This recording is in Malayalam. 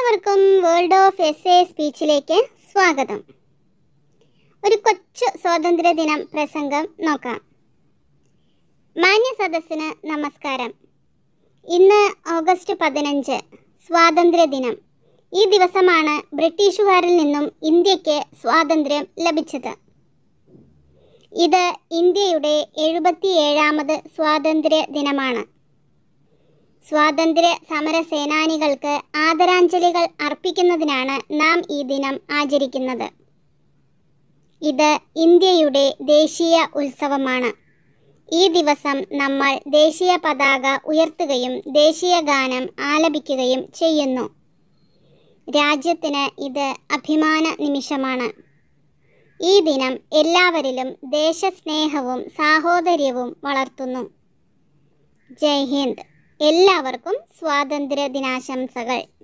എല്ലാവർക്കും വേൾഡ് ഓഫ് എസ് എ സ്പീച്ചിലേക്ക് സ്വാഗതം ഒരു കൊച്ചു സ്വാതന്ത്ര്യ ദിനം പ്രസംഗം നോക്കാം മാന്യ സദസ്സിന് നമസ്കാരം ഇന്ന് ഓഗസ്റ്റ് പതിനഞ്ച് സ്വാതന്ത്ര്യ ദിനം ഈ ദിവസമാണ് ബ്രിട്ടീഷുകാരിൽ നിന്നും ഇന്ത്യക്ക് സ്വാതന്ത്ര്യം ലഭിച്ചത് ഇത് ഇന്ത്യയുടെ എഴുപത്തിയേഴാമത് സ്വാതന്ത്ര്യ ദിനമാണ് സ്വാതന്ത്ര്യ സമര സേനാനികൾക്ക് ആദരാഞ്ജലികൾ അർപ്പിക്കുന്നതിനാണ് നാം ഈ ദിനം ആചരിക്കുന്നത് ഇത് ഇന്ത്യയുടെ ദേശീയ ഉത്സവമാണ് ഈ ദിവസം നമ്മൾ ദേശീയ പതാക ഉയർത്തുകയും ദേശീയ ഗാനം ആലപിക്കുകയും ചെയ്യുന്നു രാജ്യത്തിന് ഇത് അഭിമാന നിമിഷമാണ് ഈ ദിനം എല്ലാവരിലും ദേശസ്നേഹവും സാഹോദര്യവും വളർത്തുന്നു ജയ് ഹിന്ദ് എല്ലാവർക്കും സ്വാതന്ത്ര്യ ദിനാശംസകൾ